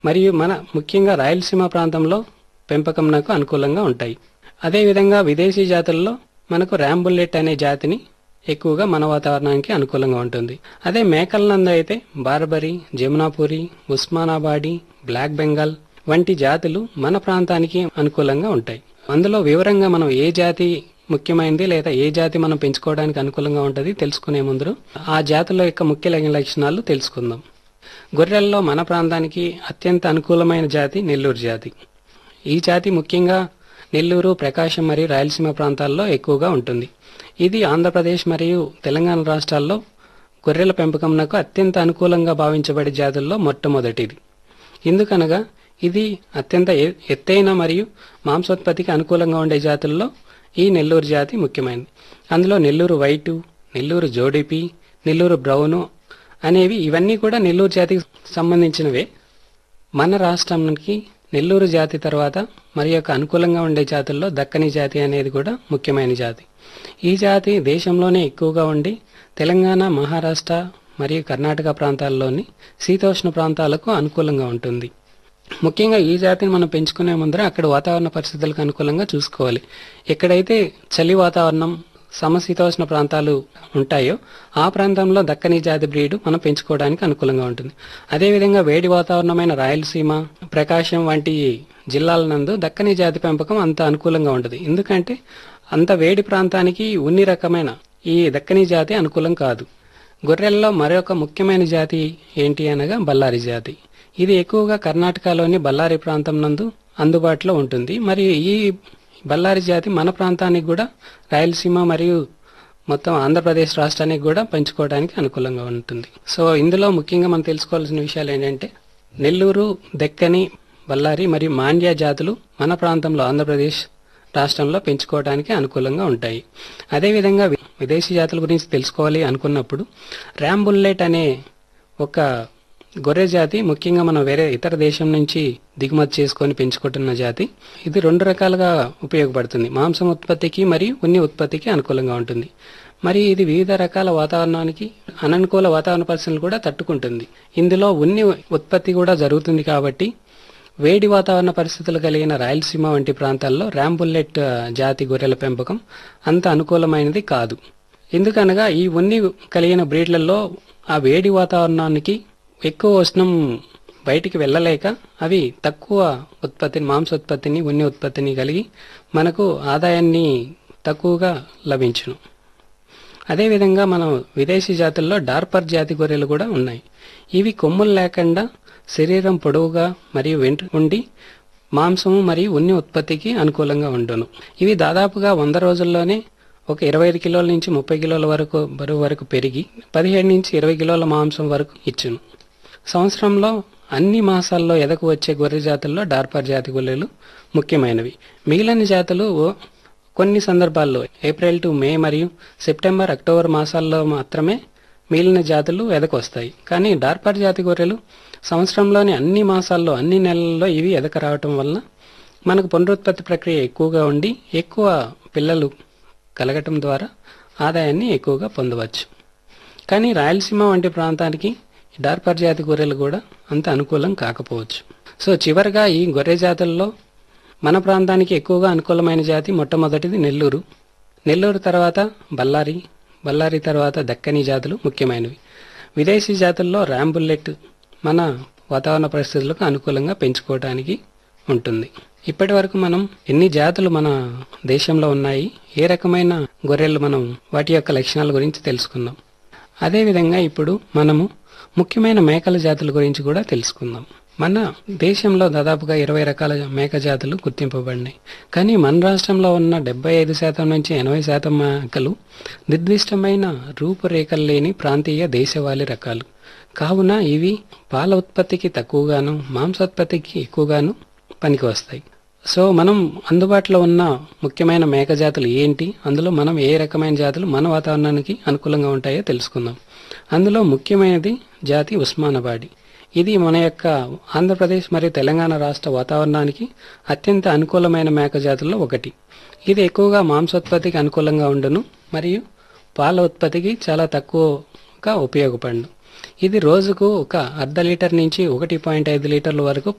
మరియు మన ముఖ్యంగా రాయలసీమ ప్రాంతంలో పెంపకంనకు అనుకూలంగా ఉంటాయి అదేవిధంగా విదేశీ జాతుల్లో మనకు ర్యాంబుల్లెట్ అనే జాతిని ఎక్కువగా మన వాతావరణానికి అనుకూలంగా ఉంటుంది అదే మేకల నందు అయితే బార్బరీ జమునాపురి ఉస్మానాబాడి బ్లాక్ బెంగాల్ వంటి జాతులు మన ప్రాంతానికి అనుకూలంగా ఉంటాయి అందులో వివరంగా మనం ఏ జాతి ముఖ్యమైనది లేదా ఏ జాతి మనం పెంచుకోవడానికి అనుకూలంగా ఉంటుంది తెలుసుకునే ముందు ఆ జాతుల యొక్క ముఖ్య లక్షణాలు తెలుసుకుందాం గొర్రెల్లో మన ప్రాంతానికి అత్యంత అనుకూలమైన జాతి నెల్లూరు జాతి ఈ జాతి ముఖ్యంగా నెల్లూరు ప్రకాశం మరియు రాయలసీమ ప్రాంతాల్లో ఎక్కువగా ఉంటుంది ఇది ఆంధ్రప్రదేశ్ మరియు తెలంగాణ రాష్ట్రాల్లో గొర్రెల పెంపకంనకు అత్యంత అనుకూలంగా భావించబడే జాతుల్లో మొట్టమొదటిది ఎందుకనగా ఇది అత్యంత ఎ- ఎత్తైన మరియు మాంసోత్పత్తికి అనుకూలంగా ఉండే జాతుల్లో ఈ నెల్లూరు జాతి ముఖ్యమైనది అందులో నెల్లూరు వైటు నెల్లూరు జోడిపి నెల్లూరు బ్రౌను అనేవి ఇవన్నీ కూడా నెల్లూరు జాతికి సంబంధించినవే మన రాష్ట్రానికి నెల్లూరు జాతి తర్వాత మరి యొక్క అనుకూలంగా ఉండే జాతుల్లో దక్కని జాతి అనేది కూడా ముఖ్యమైన జాతి ఈ జాతి దేశంలోనే ఎక్కువగా ఉండి తెలంగాణ మహారాష్ట్ర మరియు కర్ణాటక ప్రాంతాల్లోని శీతోష్ణ ప్రాంతాలకు అనుకూలంగా ఉంటుంది ముఖ్యంగా ఈ జాతిని మనం పెంచుకునే ముందర అక్కడ వాతావరణ పరిస్థితులకు అనుకూలంగా చూసుకోవాలి ఎక్కడైతే చలి వాతావరణం సమశీతోష్ణ ప్రాంతాలు ఉంటాయో ఆ ప్రాంతంలో దక్కని జాతి బ్రీడ్ మనం పెంచుకోవడానికి అనుకూలంగా ఉంటుంది అదేవిధంగా వేడి వాతావరణమైన రాయలసీమ ప్రకాశం వంటి జిల్లాల నందు దక్కని జాతి పెంపకం అంత అనుకూలంగా ఉంటుంది ఎందుకంటే అంత వేడి ప్రాంతానికి ఉన్ని రకమైన ఈ దక్కని జాతి అనుకూలం కాదు గొర్రెల్లో మరొక ముఖ్యమైన జాతి ఏంటి అనగా బళ్ళారి జాతి ఇది ఎక్కువగా కర్ణాటకలోని బళ్ళారి ప్రాంతం నందు అందుబాటులో ఉంటుంది మరియు ఈ బళ్ళారి జాతి మన ప్రాంతానికి కూడా రాయలసీమ మరియు మొత్తం ఆంధ్రప్రదేశ్ రాష్ట్రానికి కూడా పెంచుకోవడానికి అనుకూలంగా ఉంటుంది సో ఇందులో ముఖ్యంగా మనం తెలుసుకోవాల్సిన విషయాలు ఏంటంటే నెల్లూరు దెక్కని బళ్ళారి మరియు మాండ్య జాతులు మన ప్రాంతంలో ఆంధ్రప్రదేశ్ రాష్ట్రంలో పెంచుకోవడానికి అనుకూలంగా ఉంటాయి అదేవిధంగా వి- విదేశీ జాతుల గురించి తెలుసుకోవాలి అనుకున్నప్పుడు ర్యాంబుల్లెట్ అనే ఒక గొర్రె జాతి ముఖ్యంగా మనం వేరే ఇతర దేశం నుంచి దిగుమతి చేసుకొని పెంచుకుంటున్న జాతి ఇది రెండు రకాలుగా ఉపయోగపడుతుంది మాంసం ఉత్పత్తికి మరియు ఉన్ని ఉత్పత్తికి అనుకూలంగా ఉంటుంది మరి ఇది వివిధ రకాల వాతావరణానికి అననుకూల వాతావరణ పరిస్థితులు కూడా తట్టుకుంటుంది ఇందులో ఉన్ని ఉత్పత్తి కూడా జరుగుతుంది కాబట్టి వేడి వాతావరణ పరిస్థితులు కలిగిన రాయలసీమ వంటి ప్రాంతాల్లో ర్యాంబుల్లెట్ ఆ, జాతి గొర్రెల పెంపకం అంత అనుకూలమైనది కాదు ఎందుకనగా ఈ ఉన్ని కలిగిన బ్రీడ్లలో ఆ వేడి వాతావరణానికి ఎక్కువ ఉష్ణం బయటికి వెళ్ళలేక అవి తక్కువ ఉత్పత్తిని మాంసోత్పత్తిని ఉన్ని ఉత్పత్తిని కలిగి మనకు ఆదాయాన్ని తక్కువగా లభించును అదేవిధంగా మనం విదేశీ జాతుల్లో డార్పర్ జాతి గొర్రెలు కూడా ఉన్నాయి ఇవి కొమ్ములు లేకుండా శరీరం పొడవుగా మరియు వెంట ఉండి మాంసము మరియు ఉన్ని ఉత్పత్తికి అనుకూలంగా ఉండును ఇవి దాదాపుగా వంద రోజుల్లోనే ఒక ఇరవై ఐదు కిలోల నుంచి ముప్పై కిలోల వరకు బరువు వరకు పెరిగి పదిహేడు నుంచి ఇరవై కిలోల మాంసం వరకు ఇచ్చును సంవత్సరంలో అన్ని మాసాల్లో ఎదకు వచ్చే గొర్రె జాతుల్లో డార్పర్ జాతి గొర్రెలు ముఖ్యమైనవి మిగిలిన జాతులు ఓ- కొన్ని సందర్భాల్లో ఏప్రిల్ టు మే మరియు సెప్టెంబర్ అక్టోబర్ మాసాల్లో మాత్రమే మిగిలిన జాతులు ఎదకొస్తాయి కానీ డార్పర్ జాతి గొర్రెలు సంవత్సరంలోని అన్ని మాసాల్లో అన్ని నెలల్లో ఇవి ఎదక రావటం వలన మనకు పునరుత్పత్తి ప్రక్రియ ఎక్కువగా ఉండి ఎక్కువ పిల్లలు కలగటం ద్వారా ఆదాయాన్ని ఎక్కువగా పొందవచ్చు కానీ రాయలసీమ వంటి ప్రాంతానికి డార్పర్ జాతి గొర్రెలు కూడా అంత అనుకూలం కాకపోవచ్చు సో చివరిగా ఈ గొర్రె జాతుల్లో మన ప్రాంతానికి ఎక్కువగా అనుకూలమైన జాతి మొట్టమొదటిది నెల్లూరు నెల్లూరు తర్వాత బళ్ళారి బళ్ళారి తర్వాత దక్కని జాతులు ముఖ్యమైనవి విదేశీ జాతుల్లో ర్యాంబుల్లెట్ మన వాతావరణ పరిస్థితులకు అనుకూలంగా పెంచుకోవడానికి ఉంటుంది ఇప్పటి వరకు మనం ఎన్ని జాతులు మన దేశంలో ఉన్నాయి ఏ రకమైన గొర్రెలు మనం వాటి యొక్క లక్షణాల గురించి తెలుసుకుందాం అదేవిధంగా ఇప్పుడు మనము ముఖ్యమైన మేకల జాతుల గురించి కూడా తెలుసుకుందాం మన దేశంలో దాదాపుగా ఇరవై రకాల మేక జాతులు గుర్తింపబడినాయి కానీ మన రాష్ట్రంలో ఉన్న డెబ్బై ఐదు శాతం నుంచి ఎనభై శాతం మేకలు నిర్దిష్టమైన రూపురేఖలు లేని ప్రాంతీయ దేశవాళీ రకాలు కావున ఇవి పాల ఉత్పత్తికి తక్కువగాను మాంసోత్పత్తికి ఎక్కువగాను పనికి వస్తాయి సో మనం అందుబాటులో ఉన్న ముఖ్యమైన మేక జాతులు ఏంటి అందులో మనం ఏ రకమైన జాతులు మన వాతావరణానికి అనుకూలంగా ఉంటాయో తెలుసుకుందాం అందులో ముఖ్యమైనది జాతి ఉస్మానబాడి ఇది మన యొక్క ఆంధ్రప్రదేశ్ మరియు తెలంగాణ రాష్ట్ర వాతావరణానికి అత్యంత అనుకూలమైన మేక జాతుల్లో ఒకటి ఇది ఎక్కువగా మాంసోత్పత్తికి అనుకూలంగా ఉండును మరియు పాల ఉత్పత్తికి చాలా తక్కువగా ఉపయోగపడును ఇది రోజుకు ఒక అర్ధ లీటర్ నుంచి ఒకటి పాయింట్ ఐదు లీటర్ల వరకు